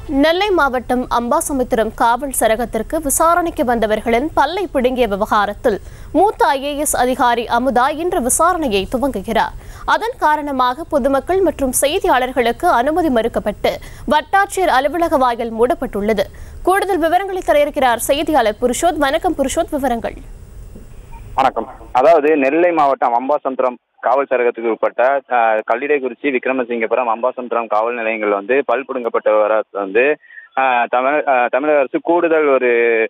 நெல்லை மாவட்டம் அம்பாசமுத்திரம் காவல் சரகத்திற்கு விசாரணைக்கு வந்தவர்களின் பல்லை பிடுங்கிய விவகாரத்தில் மூத்த ஐஏஎஸ் அதிகாரி அமுதா இன்று விசாரணையை துவங்குகிறார் அதன் காரணமாக பொதுமக்கள் மற்றும் செய்தியாளர்களுக்கு அனுமதி மறுக்கப்பட்டு வட்டாட்சியர் அலுவலக வாயில் மூடப்பட்டுள்ளது கூடுதல் விவரங்களை தர இருக்கிறார் செய்தியாளர் புருஷோத் வணக்கம் புருஷோத் விவரங்கள் வணக்கம் அதாவது நெல்லை மாவட்டம் அம்பாசமுத்திரம் காவல் சரகத்துக்கு உட்பட்ட அஹ், கல்லிடைக்குறிச்சி விக்ரமசிங்கபுரம் அம்பாசமுத்திரம் காவல் நிலையங்கள் வந்து பல் பிடுங்கப்பட்டவரை வந்து அஹ், தமிழ் அஹ், தமிழக அரசு கூடுதல் ஒரு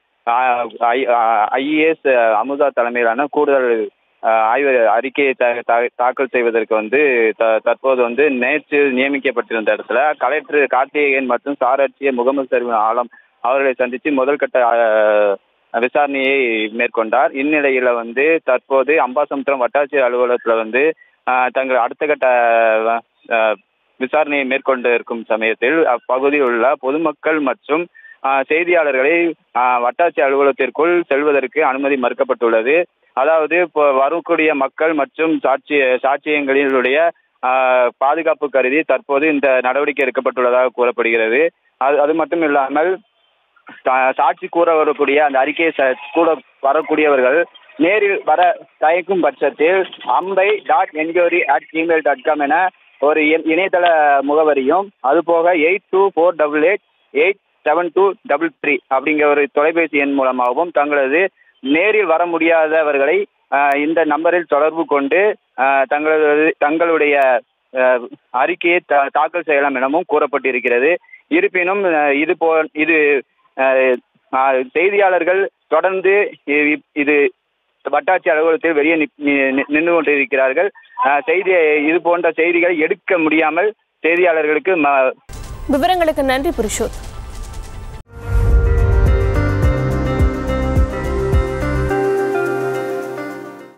ஐஏஎஸ் அமுதா தலைமையிலான கூடுதல் அஹ், ஆய்வு அறிக்கையை த- த- தாக்கல் செய்வதற்கு வந்து த- தற்போது வந்து நேற்று நியமிக்கப்பட்டிருந்த இடத்துல கலெக்டர் கார்த்திகேயன் மற்றும் சாராட்சியர் முகமது சர்வீன் ஆலம் அவர்களை சந்தித்து முதல்கட்ட அஹ், விசாரணையை மேற்கொண்டார் இந்நிலையில வந்து தற்போது அம்பாசமுத்திரம் வட்டாட்சியர் அலுவலகத்தில் வந்து ஆஹ், தங்கள் அடுத்த கட்ட ஆஹ், விசாரணையை மேற்கொண்டு இருக்கும் சமயத்தில் அப்பகுதியில் உள்ள பொதுமக்கள் மற்றும் ஆஹ், செய்தியாளர்களை ஆஹ், வட்டாட்சியர் அலுவலகத்திற்குள் செல்வதற்கு அனுமதி மறுக்கப்பட்டுள்ளது அதாவது இப்போ வரக்கூடிய மக்கள் மற்றும் சாட்சி சாட்சியங்களினுடைய ஆஹ், பாதுகாப்பு கருதி தற்போது இந்த நடவடிக்கை எடுக்கப்பட்டுள்ளதாக கூறப்படுகிறது அது அது மட்டும் இல்லாமல் சா- சாட்சி கூற வரக்கூடிய அந்த அறிக்கையை ச- கூட வரக்கூடியவர்கள் நேரில் வர தயக்கும் பட்சத்தில் Ambai dot enquiry at Gmail dot com என ஒரு இ- இணையதள முகவரியும் அதுபோக eight two four double eight eight seven two double three அப்படிங்கிற ஒரு தொலைபேசி எண் மூலமாகவும் தங்களது நேரில் வர முடியாதவர்களை ஆஹ், இந்த நம்பரில் தொடர்பு கொண்டு ஆஹ், தங்களது தங்களுடைய ஆஹ், அறிக்கையை தா- தாக்கல் செய்யலாம் எனவும் கூறப்பட்டிருக்கிறது இருப்பினும் ஆஹ், இது போ இது ஆஹ், ஆஹ், செய்தியாளர்கள் தொடர்ந்து இ- இது வட்டாட்சி அலுவலகத்தில் வெளியே நிப்- நி- நின்று கொண்டிருக்கிறார்கள் ஆஹ், செய்தி இது போன்ற செய்திகளை எடுக்க முடியாமல் செய்தியாளர்களுக்கு ம- விவரங்களுக்கு நன்றி புருஷோத்